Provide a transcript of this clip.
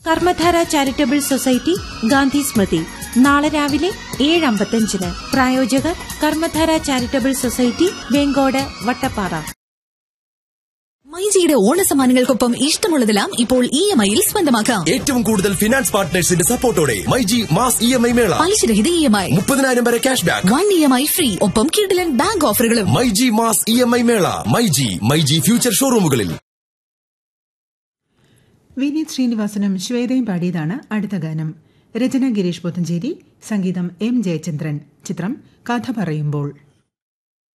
കർമ്മധാര charitable society Gandhi Smriti നാളെ രാവിലെ ഏഴ് അമ്പത്തഞ്ചിന് പ്രായോജകർ കർമ്മധാര ചാരിറ്റബിൾ സൊസൈറ്റി വെങ്കോട് വട്ടപ്പാറ മൈജിയുടെ ഓണസമ്മാനങ്ങൾക്കൊപ്പം ഇഷ്ടമുള്ളതെല്ലാം ഇപ്പോൾ ഇ എം ഐയിൽ സ്വന്തമാക്കാം ഏറ്റവും കൂടുതൽ ഫിനാൻസ് പാർട്ട്നേഴ്സിന്റെ സപ്പോർട്ടോടെ myG mass E M I mela പലിശരഹിത ഇ എം ഐ മുപ്പതിനായിരം വരെ cash back one E M I free ഒപ്പം കിഡിലൻ ബാങ്ക് ഓഫറുകളും myG mass E M I mela myG myG future ഷോറൂമുകളിൽ വിനീത് ശ്രീനിവാസനും ശ്വേതയും പാടിയതാണ് അടുത്ത ഗാനം രചന ഗിരീഷ് പുത്തഞ്ചേരി സംഗീതം എം ജയചന്ദ്രൻ ചിത്രം കഥ പറയുമ്പോൾ